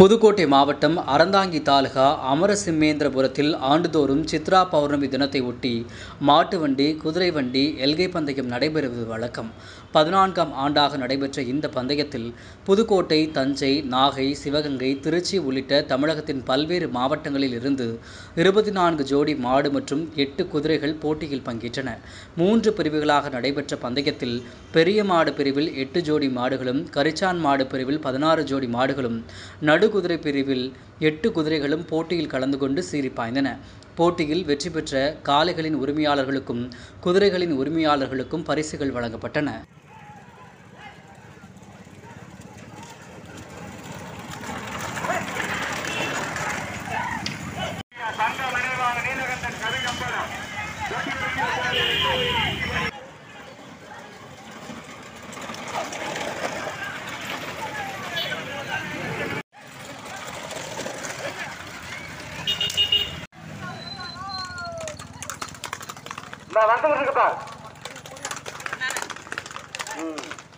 புதுக்கோட்டை மாவட்டம் அறந்தாங்கி தாலுகா அமரசிம்மேந்திரபுரத்தில் ஆண்டுதோறும் சித்ரா பௌர்ணமி தினத்தை ஒட்டி மாட்டு வண்டி குதிரை வண்டி எல்கை பந்தயம் நடைபெறுவது வழக்கம் பதினான்காம் ஆண்டாக நடைபெற்ற இந்த பந்தயத்தில் புதுக்கோட்டை தஞ்சை நாகை சிவகங்கை திருச்சி உள்ளிட்ட தமிழகத்தின் பல்வேறு மாவட்டங்களில் இருந்து இருபத்தி நான்கு ஜோடி மாடு மற்றும் எட்டு குதிரைகள் போட்டியில் பங்கேற்றன மூன்று பிரிவுகளாக நடைபெற்ற பந்தயத்தில் பெரிய மாடு பிரிவில் எட்டு ஜோடி மாடுகளும் கரிச்சான் மாடு பிரிவில் பதினாறு ஜோடி மாடுகளும் நடுகுதிரை பிரிவில் எட்டு குதிரைகளும் போட்டியில் கலந்து கொண்டு சீறி பாய்ந்தன போட்டியில் வெற்றி பெற்ற காளைகளின் உரிமையாளர்களுக்கும் குதிரைகளின் உரிமையாளர்களுக்கும் பரிசுகள் வழங்கப்பட்டன தங்க நினைவாக நீலகண்டன் கவி நம்பலம் நான் வந்துகிட்டு இருக்குப்பா ம்